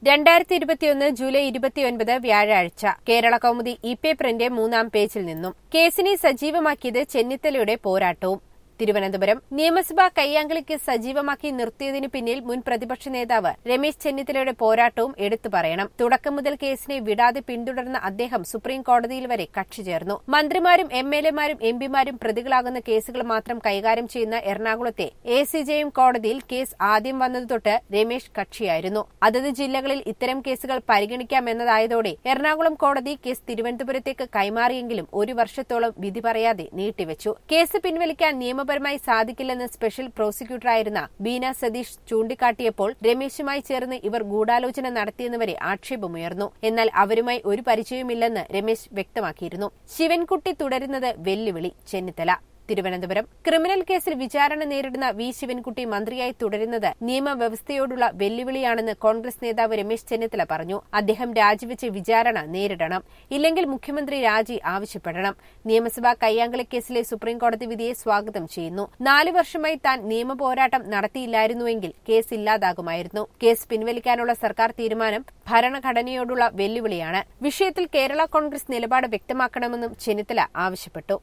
രണ്ടായിരത്തി ഇരുപത്തിയൊന്ന് ജൂലൈ ഇരുപത്തിയൊൻപത് വ്യാഴാഴ്ച കേരള കൗമുദി ഇ പേപ്പറിന്റെ മൂന്നാം പേജിൽ നിന്നും കേസിനെ സജീവമാക്കിയത് ചെന്നിത്തലയുടെ പോരാട്ടവും തിരുവനന്തപുരം നിയമസഭാ കയ്യാങ്കളിക്ക് സജീവമാക്കി നിർത്തിയതിനു പിന്നിൽ മുൻ പ്രതിപക്ഷ നേതാവ് രമേശ് ചെന്നിത്തലയുടെ പോരാട്ടവും എടുത്തു പറയണം തുടക്കം മുതൽ കേസിനെ വിടാതെ പിന്തുടർന്ന അദ്ദേഹം സുപ്രീം കോടതിയിൽ വരെ കക്ഷി ചേർന്നു മന്ത്രിമാരും എം എൽ എമാരും എം പിമാരും പ്രതികളാകുന്ന കേസുകൾ മാത്രം കൈകാര്യം ചെയ്യുന്ന എറണാകുളത്തെ എ സി ജെയും കോടതിയിൽ കേസ് ആദ്യം വന്നതു തൊട്ട് രമേശ് കക്ഷിയായിരുന്നു അതത് ജില്ലകളിൽ ഇത്തരം കേസുകൾ പരിഗണിക്കാമെന്നതായതോടെ എറണാകുളം കോടതി കേസ് തിരുവനന്തപുരത്തേക്ക് കൈമാറിയെങ്കിലും ഒരു വർഷത്തോളം വിധി പറയാതെ നീട്ടിവച്ചു കേസ് പിൻവലിക്കാൻ നിയമപരമായി സാധിക്കില്ലെന്ന് സ്പെഷ്യൽ പ്രോസിക്യൂട്ടറായിരുന്ന ബീന സതീഷ് ചൂണ്ടിക്കാട്ടിയപ്പോൾ രമേശുമായി ചേർന്ന് ഇവർ ഗൂഢാലോചന നടത്തിയെന്ന് വരെ ആക്ഷേപമുയർന്നു എന്നാൽ അവരുമായി ഒരു പരിചയവുമില്ലെന്ന് രമേശ് വ്യക്തമാക്കിയിരുന്നു ശിവൻകുട്ടി തുടരുന്നത് വെല്ലുവിളി ചെന്നിത്തല തിരുവനന്തപുരം ക്രിമിനൽ കേസിൽ വിചാരണ നേരിടുന്ന വി ശിവൻകുട്ടി മന്ത്രിയായി തുടരുന്നത് നിയമവ്യവസ്ഥയോടുള്ള വെല്ലുവിളിയാണെന്ന് കോൺഗ്രസ് നേതാവ് രമേശ് ചെന്നിത്തല പറഞ്ഞു അദ്ദേഹം രാജിവെച്ച് വിചാരണ നേരിടണം ഇല്ലെങ്കിൽ മുഖ്യമന്ത്രി രാജി ആവശ്യപ്പെടണം നിയമസഭാ കയ്യാങ്കളി കേസിലെ സുപ്രീംകോടതി വിധിയെ സ്വാഗതം ചെയ്യുന്നു നാലു വർഷമായി താൻ നിയമപോരാട്ടം നടത്തിയില്ലായിരുന്നുവെങ്കിൽ കേസ് ഇല്ലാതാകുമായിരുന്നു കേസ് പിൻവലിക്കാനുള്ള സർക്കാർ തീരുമാനം ഭരണഘടനയോടുള്ള വെല്ലുവിളിയാണ് വിഷയത്തിൽ കേരള കോൺഗ്രസ് നിലപാട് വ്യക്തമാക്കണമെന്നും ചെന്നിത്തല ആവശ്യപ്പെട്ടു